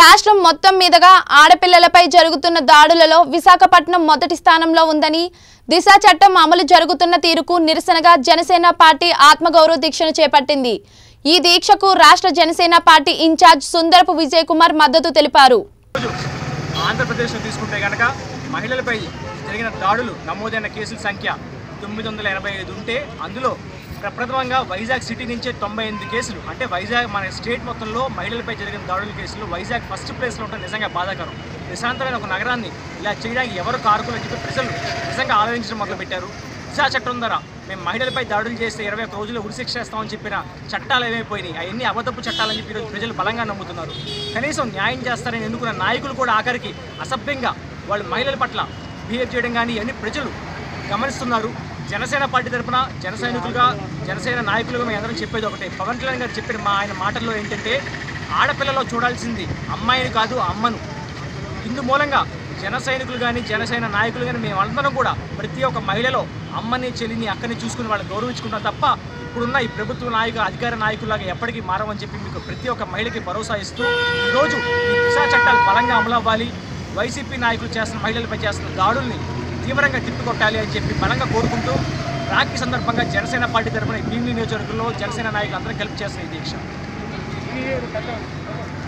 రాష్ట్రం మొత్తం మీదుగా ఆడపిల్లలపై జరుగుతున్న దాడులలో విశాఖపట్నం మొదటి స్థానంలో ఉందని దిశ చట్టం అమలు జరుగుతున్న తీరుకు నిరసనగా జనసేన పార్టీ ఆత్మగౌరవ దీక్షను చేపట్టింది ఈ దీక్షకు రాష్ట్ర జనసేన పార్టీ ఇన్ఛార్జ్ సుందరపు విజయ్ కుమార్ మద్దతు తెలిపారు రోజు ఆంధ్రప్రదేశ్లో తీసుకుంటే కనుక మహిళలపై జరిగిన దాడులు నమోదైన కేసుల సంఖ్య తొమ్మిది వందల ఎనభై ఐదు ఉంటే అందులో ప్రప్రథమంగా వైజాగ్ సిటీ నుంచే తొంభై ఎనిమిది కేసులు అంటే వైజాగ్ మన స్టేట్ మొత్తంలో మహిళలపై జరిగిన దాడుల కేసులు వైజాగ్ ఫస్ట్ ప్లేస్లో ఉండడం నిజంగా బాధాకరం ప్రశాంతమైన ఒక నగరాన్ని ఇలా చేయడానికి ఎవరు కారకులు అని చెప్పి ప్రజలు నిజంగా ఆలోచించడం మొదలుపెట్టారు దిశా చట్టం ద్వారా మేము మహిళలపై దాడులు చేస్తే ఇరవై ఒక్క రోజుల్లో ఉరిశిక్ష వేస్తామని చెప్పిన చట్టాలు ఏమైపోయినాయి అవన్నీ అబద్ధపు చట్టాలని చెప్పి ఈరోజు ప్రజలు బలంగా నమ్ముతున్నారు కనీసం న్యాయం చేస్తారని ఎన్నుకున్న నాయకులు కూడా ఆఖరికి అసభ్యంగా వాళ్ళు మహిళల పట్ల బిహేవ్ చేయడం కానీ ఇవన్నీ ప్రజలు గమనిస్తున్నారు జనసేన పార్టీ తరపున జన సైనికులుగా జనసేన నాయకులుగా మేము అందరం చెప్పేది ఒకటే పవన్ కళ్యాణ్ గారు చెప్పిన మా ఆయన మాటల్లో ఏంటంటే ఆడపిల్లలో చూడాల్సింది అమ్మాయిని కాదు అమ్మను ఇందు మూలంగా జన సైనికులు కానీ జనసేన నాయకులు కానీ మేమందరం కూడా ప్రతి ఒక్క మహిళలో అమ్మని చెల్లిని అక్కని చూసుకుని వాళ్ళని గౌరవించుకుంటాం తప్ప ఇప్పుడున్న ఈ ప్రభుత్వ నాయక అధికార నాయకులాగా ఎప్పటికీ మారమని చెప్పి మీకు ప్రతి ఒక్క మహిళకి భరోసా ఇస్తూ ఈరోజు ఈ దిశా చట్టాలు బలంగా అమలు అవ్వాలి వైసీపీ నాయకులు చేస్తున్న మహిళలపై చేస్తున్న దాడుల్ని తీవ్రంగా తిప్పికొట్టాలి అని చెప్పి బలంగా కోరుకుంటూ రాఖీ సందర్భంగా జనసేన పార్టీ తరఫున ఈ భీమిలి నియోజకవర్గంలో జనసేన నాయకులు అందరం కలిపి చేస్తున్న ఈ దీక్ష